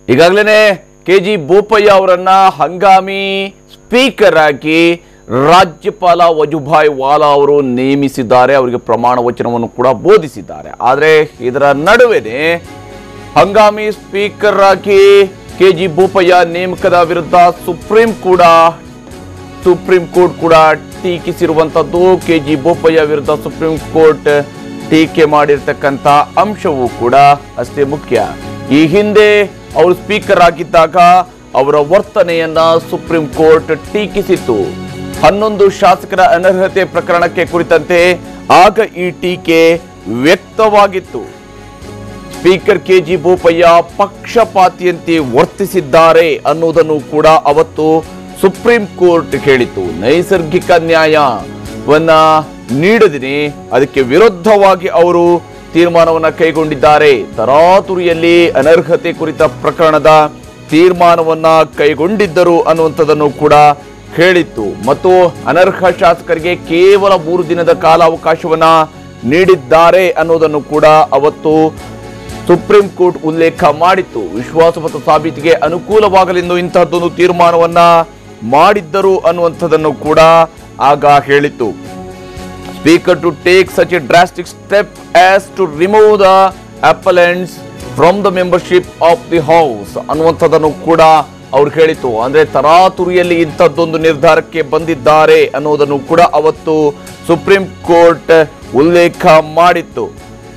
ಈಗಾಗಲೇ K G Bopaiah ಅವರನ್ನ ಹಂಗಾಮಿ ಸ್ಪೀಕರ್ ಆಗಿ ರಾಜ್ಯಪಾಲ ವಜುಭಾಯ್ ವಾಲಾ ಅವರು ನೇಮಿಸಿದ್ದಾರೆ ಅವರಿಗೆ ಪ್ರಮಾಣ ವಚನವನ್ನು ಕೂಡ ಬೋಧಿಸಿದ್ದಾರೆ ಆದರೆ ಇದರ ನಡುವೆನೆ ಹಂಗಾಮಿ ಸ್ಪೀಕರ್ ಆಗಿ ಕೆ ಜಿ ಬೋಪಯ್ಯ ನೇಮಕದ ವಿರುದ್ಧ ಸುಪ್ರೀಂ ಕೂಡ ಸುಪ್ರೀಂ ಕೋರ್ಟ್ ಕೂಡ ಟೀಕಿಸಿರುವಂತದ್ದು ಕೆ ಜಿ ಬೋಪಯ್ಯ ವಿರುದ್ಧ ಸುಪ್ರೀಂ ಕೋರ್ಟ್ ಟೀಕೆ ಮಾಡಿರ್ತಕ್ಕಂಥ ಅಂಶವೂ ಕೂಡ ಅಷ್ಟೇ ಮುಖ್ಯ ಈ ಹಿಂದೆ ಅವರು ಸ್ಪೀಕರ್ ಆಗಿದ್ದಾಗ ಅವರ ವರ್ತನೆಯನ್ನ ಸುಪ್ರೀಂ ಕೋರ್ಟ್ ಟೀಕಿಸಿತ್ತು ಹನ್ನೊಂದು ಶಾಸಕರ ಅನರ್ಹತೆ ಪ್ರಕರಣಕ್ಕೆ ಕುರಿತಂತೆ ಆಗ ಈ ಟೀಕೆ ವ್ಯಕ್ತವಾಗಿತ್ತು ಸ್ಪೀಕರ್ ಕೆಜಿ ಬೋಪಯ್ಯ ಪಕ್ಷಪಾತಿಯಂತೆ ವರ್ತಿಸಿದ್ದಾರೆ ಅನ್ನುವುದನ್ನು ಕೂಡ ಅವತ್ತು ಸುಪ್ರೀಂ ಕೋರ್ಟ್ ಹೇಳಿತು ನೈಸರ್ಗಿಕ ನ್ಯಾಯವನ್ನ ನೀಡದಿನೇ ಅದಕ್ಕೆ ವಿರುದ್ಧವಾಗಿ ಅವರು ತೀರ್ಮಾನವನ್ನ ಕೈಗೊಂಡಿದ್ದಾರೆ ತರಾತುರಿಯಲ್ಲಿ ಅನರ್ಹತೆ ಕುರಿತ ಪ್ರಕರಣದ ತೀರ್ಮಾನವನ್ನ ಕೈಗೊಂಡಿದ್ದರು ಅನ್ನುವಂಥದ್ದನ್ನು ಕೂಡ ಹೇಳಿತ್ತು ಮತ್ತು ಅನರ್ಹ ಶಾಸಕರಿಗೆ ಕೇವಲ ಮೂರು ದಿನದ ಕಾಲಾವಕಾಶವನ್ನ ನೀಡಿದ್ದಾರೆ ಅನ್ನೋದನ್ನು ಕೂಡ ಅವತ್ತು ಸುಪ್ರೀಂ ಕೋರ್ಟ್ ಉಲ್ಲೇಖ ಮಾಡಿತ್ತು ವಿಶ್ವಾಸಮತ ಸಾಬೀತಿಗೆ ಅನುಕೂಲವಾಗಲೆಂದು ಇಂತಹದ್ದೊಂದು ತೀರ್ಮಾನವನ್ನ ಮಾಡಿದ್ದರು ಅನ್ನುವಂಥದ್ದನ್ನು ಕೂಡ ಆಗ ಹೇಳಿತ್ತು speaker to take such a drastic step as to remove the appellants from the membership of the house ಅನ್ನುವಂಥದ್ದನ್ನು ಕೂಡ ಅವ್ರು ಹೇಳಿತು ಅಂದ್ರೆ ತರಾತುರಿಯಲ್ಲಿ ಇಂಥದ್ದೊಂದು ನಿರ್ಧಾರಕ್ಕೆ ಬಂದಿದ್ದಾರೆ ಅನ್ನೋದನ್ನು ಕೂಡ ಅವತ್ತು ಸುಪ್ರೀಂ ಕೋರ್ಟ್ ಉಲ್ಲೇಖ ಮಾಡಿತ್ತು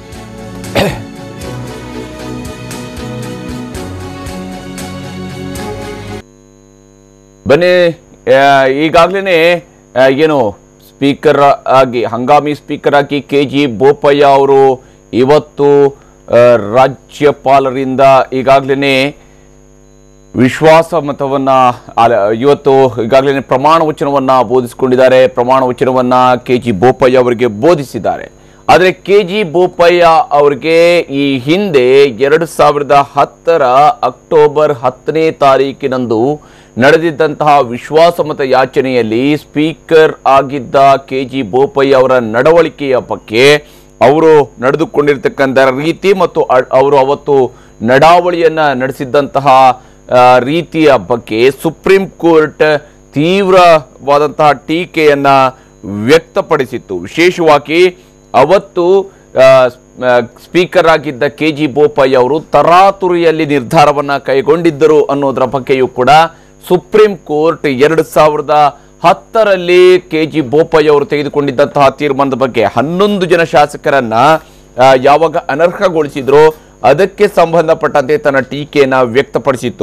ಬನ್ನಿ ಈಗಾಗಲೇ ಏನು ಸ್ಪೀಕರ್ ಆಗಿ ಹಂಗಾಮಿ ಸ್ಪೀಕರ್ ಆಗಿ ಕೆ ಜಿ ಬೋಪಯ್ಯ ಅವರು ಇವತ್ತು ಆ, ರಾಜ್ಯಪಾಲರಿಂದ ಈಗಾಗಲೇ ವಿಶ್ವಾಸ ಮತವನ್ನ ಅಲ್ಲ, ಇವತ್ತು ಈಗಾಗಲೇ ಪ್ರಮಾಣ ವಚನವನ್ನ ಬೋಧಿಸಿಕೊಂಡಿದ್ದಾರೆ ಪ್ರಮಾಣ ವಚನವನ್ನ ಕೆ ಜಿ ಬೋಪಯ್ಯ ಅವರಿಗೆ ಬೋಧಿಸಿದ್ದಾರೆ ಆದರೆ ಕೆ ಜಿ ಬೋಪಯ್ಯ ಅವರಿಗೆ ಈ ಹಿಂದೆ ಎರಡು ಸಾವಿರದ ಹತ್ತರ ಅಕ್ಟೋಬರ್ ಹತ್ತನೇ ತಾರೀಕಿನಂದು ನಡೆದಿದ್ದಂತಹ ವಿಶ್ವಾಸಮತ ಯಾಚನೆಯಲ್ಲಿ ಸ್ಪೀಕರ್ ಆಗಿದ್ದ ಕೆ ಜಿ ಬೋಪಯ್ಯ ಅವರ ನಡವಳಿಕೆಯ ಬಗ್ಗೆ ಅವರು ನಡೆದುಕೊಂಡಿರ್ತಕ್ಕಂಥ ರೀತಿ ಮತ್ತು ಅ- ಅವರು ಅವತ್ತು ನಡಾವಳಿಯನ್ನ ನಡೆಸಿದ್ದಂತಹ ಆ, ರೀತಿಯ ಬಗ್ಗೆ ಸುಪ್ರೀಂ ಕೋರ್ಟ್ ತೀವ್ರವಾದಂತಹ ಟೀಕೆಯನ್ನ ವ್ಯಕ್ತಪಡಿಸಿತ್ತು ವಿಶೇಷವಾಗಿ ಅವತ್ತು ಆ, ಸ್- ಆ, ಸ್ಪೀಕರ್ ಆಗಿದ್ದ ಕೆ ಜಿ ಬೋಪಯ್ಯ ಅವರು ತರಾತುರಿಯಲ್ಲಿ ನಿರ್ಧಾರವನ್ನ ಕೈಗೊಂಡಿದ್ದರು ಅನ್ನೋದರ ಬಗ್ಗೆಯೂ ಕೂಡ ಸುಪ್ರೀಂ ಕೋರ್ಟ್ ಎರಡು ಸಾವಿರದ ಹತ್ತರಲ್ಲಿ ಕೆ ಜಿ ಬೋಪಯ್ಯ ಅವರು ತೆಗೆದುಕೊಂಡಿದ್ದಂತಹ ತೀರ್ಮಾನದ ಬಗ್ಗೆ ಹನ್ನೊಂದು ಜನ ಶಾಸಕರನ್ನ ಆ, ಯಾವಾಗ ಅನರ್ಹಗೊಳಿಸಿದ್ರೋ ಅದಕ್ಕೆ ಸಂಬಂಧಪಟ್ಟಂತೆ ತನ್ನ ಟೀಕೆಯನ್ನ ವ್ಯಕ್ತಪಡಿಸಿತ್ತು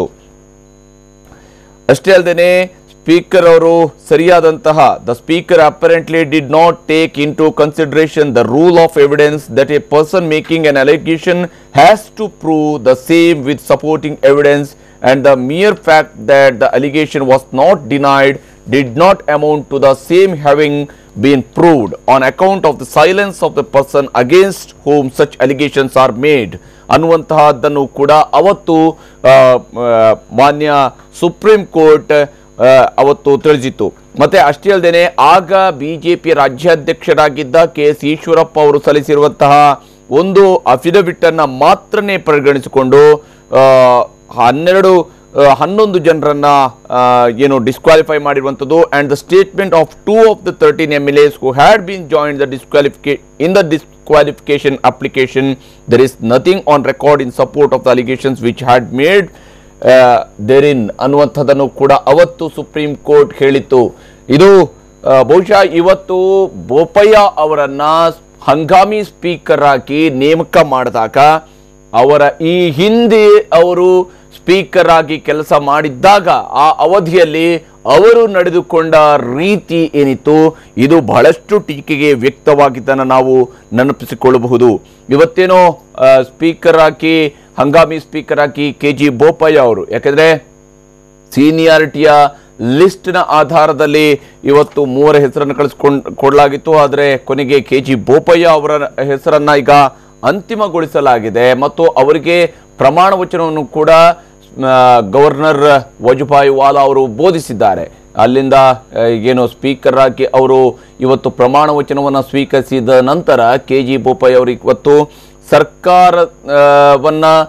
ಅಷ್ಟೇ ಅಲ್ಲದೆ ಸ್ಪೀಕರ್ ಅವರು ಸರಿಯಾದಂತಹ the speaker apparently did not take into consideration the rule of evidence that a person making an allegation has to prove the same with supporting evidence and the mere fact that the allegation was not denied did not amount to the same having been proved on account of the silence of the person against whom such allegations are made ಅನ್ನುವಂತಹದ್ದನ್ನು ಕೂಡ ಅವತ್ತು ಆ, ಆ, ಮಾನ್ಯ supreme court ಆ, ಅವತ್ತು ತಿಳಿಸಿತ್ತು ಮತ್ತೆ ಅಷ್ಟೇ ಅಲ್ಲದೆ ಆಗ ಬಿಜೆಪಿ ರಾಜ್ಯಾಧ್ಯಕ್ಷರಾಗಿದ್ದ ಕೆ ಎಸ್ ಈಶ್ವರಪ್ಪ ಅವರು ಸಲ್ಲಿಸಿರುವಂತಹ ಒಂದು ಅಫಿಡವಿಟ್ ಅನ್ನ ಮಾತ್ರನೇ ಪರಿಗಣಿಸಿಕೊಂಡು ಆ, ಹನ್ನೆರಡು ಆ, ಹನ್ನೊಂದು ಜನರನ್ನ ಆ, ಏನು ಡಿಸ್ಕ್ವಾಲಿಫೈ ಮಾಡಿರುವಂಥದ್ದು and the statement of two of the thirteen M L S who had been join the disqualification in the disqualification application there is nothing on record in support of the allegations which had made therein ಅನ್ನುವಂಥದ್ದನ್ನು ಕೂಡ ಅವತ್ತು supreme court ಹೇಳಿತ್ತು ಇದು ಆ, ಬಹುಶಃ ಇವತ್ತು ಬೋಪಯ್ಯ ಅವರನ್ನ ಹಂಗಾಮಿ ಸ್ಪೀಕರ್ ಆಗಿ ನೇಮಕ ಮಾಡಿದಾಗ ಅವರ ಈ ಹಿಂದೆ ಅವರು ಸ್ಪೀಕರ್ ಆಗಿ ಕೆಲಸ ಮಾಡಿದ್ದಾಗ ಆ ಅವಧಿಯಲ್ಲಿ ಅವರು ನಡೆದುಕೊಂಡ ರೀತಿ ಏನಿತ್ತು ಇದು ಬಹಳಷ್ಟು ಟೀಕೆಗೆ ವ್ಯಕ್ತವಾಗಿದ್ದನ್ನು ನಾವು ನೆನಪಿಸಿಕೊಳ್ಳಬಹುದು ಇವತ್ತೇನೋ ಆ, ಸ್ಪೀಕರ್ ಆಗಿ ಹಂಗಾಮಿ ಸ್ಪೀಕರ್ ಆಗಿ ಕೆ ಜಿ ಬೋಪಯ್ಯ ಅವರು ಯಾಕಂದ್ರೆ ಸೀನಿಯಾರಿಟಿಯ ಲಿಸ್ಟ್ನ ಆಧಾರದಲ್ಲಿ ಇವತ್ತು ಮೂವರ ಹೆಸರನ್ನು ಕಳಿಸ್ಕೊಂಡು ಕೊಡಲಾಗಿತ್ತು ಆದರೆ ಕೊನೆಗೆ ಕೆ ಜಿ ಬೋಪಯ್ಯ ಅವರ ಹೆಸರನ್ನ ಈಗ ಅಂತಿಮಗೊಳಿಸಲಾಗಿದೆ ಮತ್ತು ಅವರಿಗೆ ಪ್ರಮಾಣ ವಚನವನ್ನು ಕೂಡ ಆ, ಗವರ್ನರ್ ವಜುಭಾಯಿ ವಾಲಾ ಅವರು ಬೋಧಿಸಿದ್ದಾರೆ ಅಲ್ಲಿಂದ ಆ, ಏನು ಸ್ಪೀಕರ್ ಆಗಿ ಅವರು ಇವತ್ತು ಪ್ರಮಾಣ ವಚನವನ್ನು ಸ್ವೀಕರಿಸಿದ ನಂತರ ಕೆ ಜಿ ಬೋಪಯ್ಯ ಅವರು ಇವತ್ತು ಸರ್ಕಾರವನ್ನ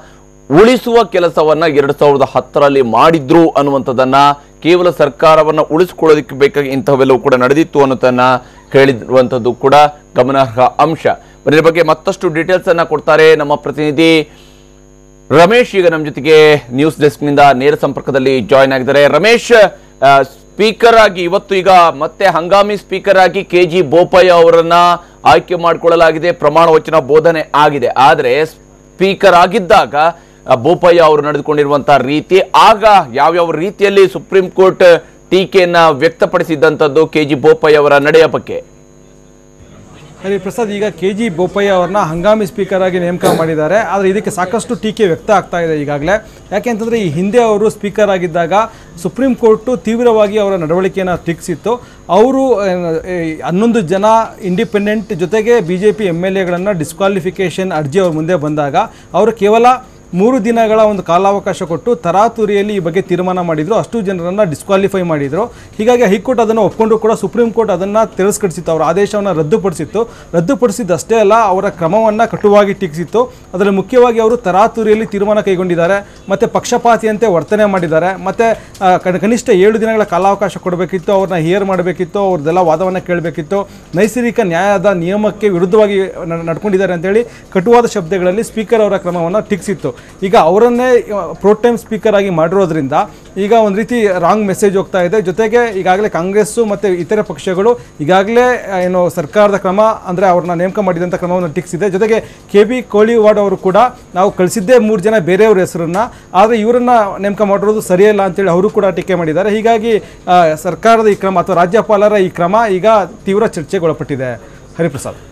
ಉಳಿಸುವ ಕೆಲಸವನ್ನ ಎರಡ್ ಸಾವಿರದ ಹತ್ತರಲ್ಲಿ ಮಾಡಿದ್ರು ಅನ್ನುವಂಥದ್ದನ್ನ ಕೇವಲ ಸರ್ಕಾರವನ್ನ ಉಳಿಸ್ಕೊಳ್ಳೋದಕ್ಕೆ ಬೇಕಾಗಿ ಇಂಥವೆಲ್ಲವೂ ಕೂಡ ನಡೆದಿತ್ತು ಅನ್ನೋದನ್ನ ಹೇಳಿರುವಂಥದ್ದು ಕೂಡ ಗಮನಾರ್ಹ ಅಂಶ ಇದರ ಬಗ್ಗೆ ಮತ್ತಷ್ಟು ಡೀಟೇಲ್ಸ್ ಅನ್ನ ಕೊಡ್ತಾರೆ ನಮ್ಮ ಪ್ರತಿನಿಧಿ ರಮೇಶ್ ಈಗ ನಮ್ಮ ಜೊತೆಗೆ ನ್ಯೂಸ್ ಡೆಸ್ಕ್ ನಿಂದ ನೇರ ಸಂಪರ್ಕದಲ್ಲಿ ಜಾಯ್ನ್ ಆಗಿದ್ದಾರೆ ರಮೇಶ್ ಸ್ಪೀಕರ್ ಆಗಿ ಇವತ್ತು ಈಗ ಮತ್ತೆ ಹಂಗಾಮಿ ಸ್ಪೀಕರ್ ಆಗಿ ಕೆ ಜಿ ಬೋಪಯ್ಯ ಅವರನ್ನ ಆಯ್ಕೆ ಮಾಡಿಕೊಳ್ಳಲಾಗಿದೆ ಪ್ರಮಾಣ ವಚನ ಬೋಧನೆ ಆಗಿದೆ ಆದರೆ ಸ್ಪೀಕರ್ ಆಗಿದ್ದಾಗ ಆ, ಬೋಪಯ್ಯ ಅವರು ನಡೆದುಕೊಂಡಿರುವಂತಹ ರೀತಿ ಆಗ ಯಾವ್ಯಾವ ರೀತಿಯಲ್ಲಿ ಸುಪ್ರೀಂ ಕೋರ್ಟ್ ಟೀಕೆಯನ್ನ ವ್ಯಕ್ತಪಡಿಸಿದ್ದಂಥದ್ದು ಕೆ ಜಿ ಬೋಪಯ್ಯ ಅವರ ನಡೆಯ ಬಗ್ಗೆ ಹರಿಪ್ರಸಾದ್ ಈಗ ಕೆ ಜಿ ಬೋಪಯ್ಯ ಅವ್ರನ್ನ ಹಂಗಾಮಿ ಸ್ಪೀಕರ್ ಆಗಿ ನೇಮಕ ಮಾಡಿದ್ದಾರೆ ಆದರೆ ಇದಕ್ಕೆ ಸಾಕಷ್ಟು ಟೀಕೆ ವ್ಯಕ್ತ ಆಗ್ತಾ ಇದೆ ಈಗಾಗಲೇ ಯಾಕೆ ಅಂತಂದರೆ ಈ ಹಿಂದೆ ಅವರು ಸ್ಪೀಕರ್ ಆಗಿದ್ದಾಗ ಸುಪ್ರೀಂ ಕೋರ್ಟು ತೀವ್ರವಾಗಿ ಅವರ ನಡವಳಿಕೆಯನ್ನು ಟೀಕಿಸಿತ್ತು ಅವರು ಹನ್ನೊಂದು ಜನ ಇಂಡಿಪೆಂಡೆಂಟ್ ಜೊತೆಗೆ B J P M L ಎಗಳನ್ನು ಡಿಸ್ಕ್ವಾಲಿಫಿಕೇಷನ್ ಅರ್ಜಿ ಅವ್ರ ಮುಂದೆ ಬಂದಾಗ ಅವರು ಕೇವಲ ಮೂರು ದಿನಗಳ ಒಂದು ಕಾಲಾವಕಾಶ ಕೊಟ್ಟು ತರಾತುರಿಯಲ್ಲಿ ಈ ಬಗ್ಗೆ ತೀರ್ಮಾನ ಮಾಡಿದ್ರು ಅಷ್ಟು ಜನರನ್ನು ಡಿಸ್ಕ್ವಾಲಿಫೈ ಮಾಡಿದ್ರು ಹೀಗಾಗಿ ಹೈಕೋರ್ಟ್ ಅದನ್ನು ಒಪ್ಕೊಂಡು ಕೂಡ ಸುಪ್ರೀಂ ಕೋರ್ಟ್ ಅದನ್ನು ತಿರಸ್ಕರಿಸಿತ್ತು ಅವರ ಆದೇಶವನ್ನು ರದ್ದುಪಡಿಸಿತ್ತು ರದ್ದುಪಡಿಸಿದ್ದಷ್ಟೇ ಅಲ್ಲ ಅವರ ಕ್ರಮವನ್ನು ಕಟುವಾಗಿ ಟೀಕಿಸಿತ್ತು ಅದರಲ್ಲಿ ಮುಖ್ಯವಾಗಿ ಅವರು ತರಾತುರಿಯಲ್ಲಿ ತೀರ್ಮಾನ ಕೈಗೊಂಡಿದ್ದಾರೆ ಮತ್ತು ಪಕ್ಷಪಾತಿಯಂತೆ ವರ್ತನೆ ಮಾಡಿದ್ದಾರೆ ಮತ್ತು ಕನಿಷ್ಠ ಏಳು ದಿನಗಳ ಕಾಲಾವಕಾಶ ಕೊಡಬೇಕಿತ್ತು ಅವ್ರನ್ನ ಹಿಯರ್ ಮಾಡಬೇಕಿತ್ತು ಅವ್ರದ್ದೆಲ್ಲ ವಾದವನ್ನು ಕೇಳಬೇಕಿತ್ತು ನೈಸರ್ಗಿಕ ನ್ಯಾಯದ ನಿಯಮಕ್ಕೆ ವಿರುದ್ಧವಾಗಿ ನ- ನಡ್ಕೊಂಡಿದ್ದಾರೆ ಅಂತೇಳಿ ಕಟುವಾದ ಶಬ್ದಗಳಲ್ಲಿ ಸ್ಪೀಕರ್ ಅವರ ಕ್ರಮವನ್ನು ಟೀಕಿಸಿತ್ತು ಈಗ ಅವರನ್ನೇ ಪ್ರೋಟೈಮ್ ಸ್ಪೀಕರ್ ಆಗಿ ಮಾಡಿರೋದ್ರಿಂದ ಈಗ ಒಂದು ರೀತಿ ರಾಂಗ್ ಮೆಸೇಜ್ ಹೋಗ್ತಾ ಇದೆ ಜೊತೆಗೆ ಈಗಾಗಲೇ ಕಾಂಗ್ರೆಸ್ಸು ಮತ್ತು ಇತರೆ ಪಕ್ಷಗಳು ಈಗಾಗಲೇ ಆ, ಏನು ಸರ್ಕಾರದ ಕ್ರಮ ಅಂದರೆ ಅವ್ರನ್ನ ನೇಮಕ ಮಾಡಿದಂಥ ಕ್ರಮವನ್ನು ಟೀಕಿಸಿದೆ ಜೊತೆಗೆ ಕೆ ಬಿ ಕೋಳಿವಾಡ್ ಅವರು ಕೂಡ ನಾವು ಕಳಿಸಿದ್ದೇ ಮೂರು ಜನ ಬೇರೆಯವ್ರ ಹೆಸರನ್ನ ಆದರೆ ಇವರನ್ನ ನೇಮಕ ಮಾಡಿರೋದು ಸರಿಯಲ್ಲ ಅಂತೇಳಿ ಅವರು ಕೂಡ ಟೀಕೆ ಮಾಡಿದ್ದಾರೆ ಹೀಗಾಗಿ ಆ, ಸರ್ಕಾರದ ಈ ಕ್ರಮ ಅಥವಾ ರಾಜ್ಯಪಾಲರ ಈ ಕ್ರಮ ಈಗ ತೀವ್ರ ಚರ್ಚೆಗೊಳಪಟ್ಟಿದೆ ಹರಿಪ್ರಸಾದ್